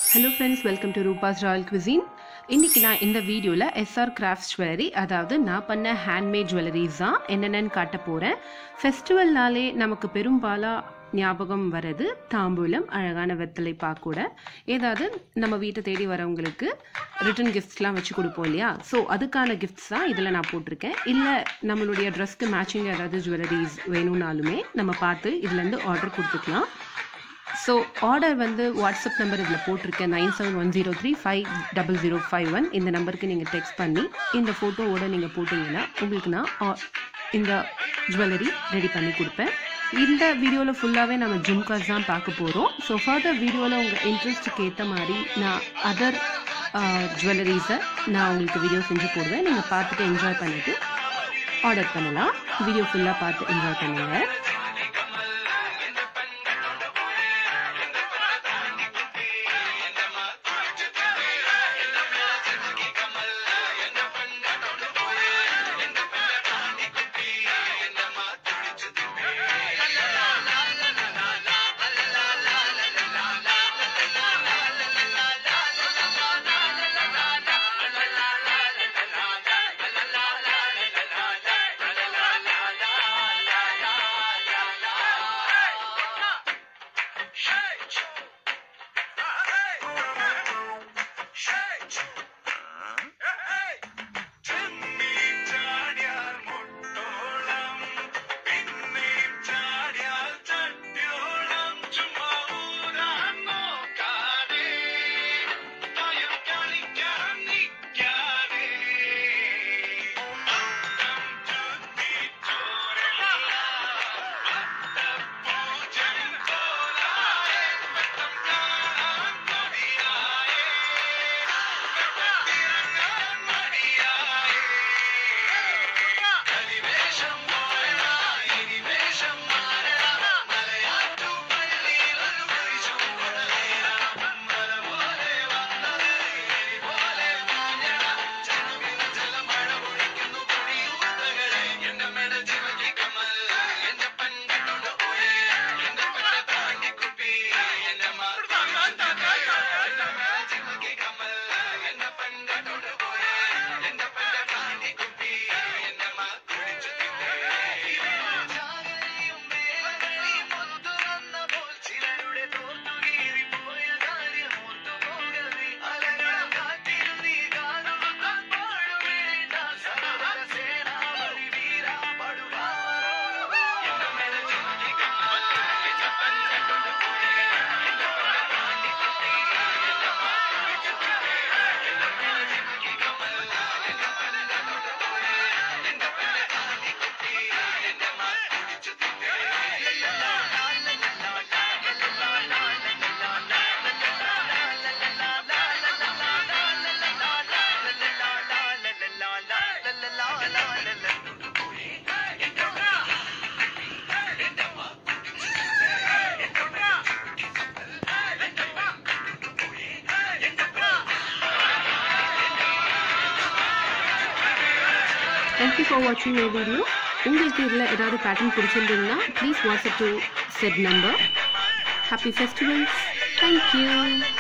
hello friends welcome to Rupa's royal cuisine இன்னைக்கு நான் இந்த வீடியோவில் எஸ்ஆர் கிராஃப்ட்ஸ் ஜுவல்லரி அதாவது நான் பண்ண ஹேண்ட்மேட் ஜுவல்லரிஸ் தான் என்னென்னு காட்ட போகிறேன் ஃபெஸ்டிவல்னாலே நமக்கு பெரும்பாலாக ஞாபகம் வர்றது தாம்பூலம் அழகான வெத்தலை பாக்கூட ஏதாவது நம்ம வீட்டை தேடி வரவங்களுக்கு ரிட்டன் கிஃப்ட்ஸ்லாம் வச்சு கொடுப்போம் இல்லையா ஸோ அதுக்கான கிஃப்ட்ஸ் தான் இதில் நான் போட்டிருக்கேன் இல்லை நம்மளுடைய ட்ரெஸ்க்கு மேட்சிங் ஏதாவது ஜுவல்லரிஸ் வேணும்னாலுமே நம்ம பார்த்து இதுலேருந்து ஆர்டர் கொடுத்துக்கலாம் ஸோ ஆர்டர் வந்து வாட்ஸ்அப் நம்பர் இதில் போட்டிருக்கேன் nine seven one zero three five double zero five one இந்த நம்பருக்கு நீங்கள் டெக்ஸ்ட் பண்ணி இந்த ஃபோட்டோவோட நீங்கள் போட்டிங்கன்னா உங்களுக்கு நான் ஆ- இந்த ஜுவல்லரி ரெடி பண்ணி கொடுப்பேன் இந்த வீடியோவில் ஃபுல்லாகவே நம்ம ஜும்காஸ் தான் பார்க்க போகிறோம் ஸோ ஃபர்தர் வீடியோவில் உங்கள் இன்ட்ரெஸ்ட்டுக்கு ஏற்ற மாதிரி நான் அதர் ஜுவல்லரிஸை நான் உங்களுக்கு வீடியோ செஞ்சு போடுவேன் நீங்கள் பார்த்துட்டு என்ஜாய் பண்ணிவிட்டு ஆர்டர் பண்ணலாம் வீடியோ ஃபுல்லாக பார்த்து என்ஜாய் பண்ணுங்கள் தேங்க்யூ ஃபார் வாட்சிங் மை வீடியோ உங்களுக்கு இதில் ஏதாவது பேட்டர்ன் பிடிச்சிருந்தீங்கன்னா please WhatsApp to set number happy festivals thank you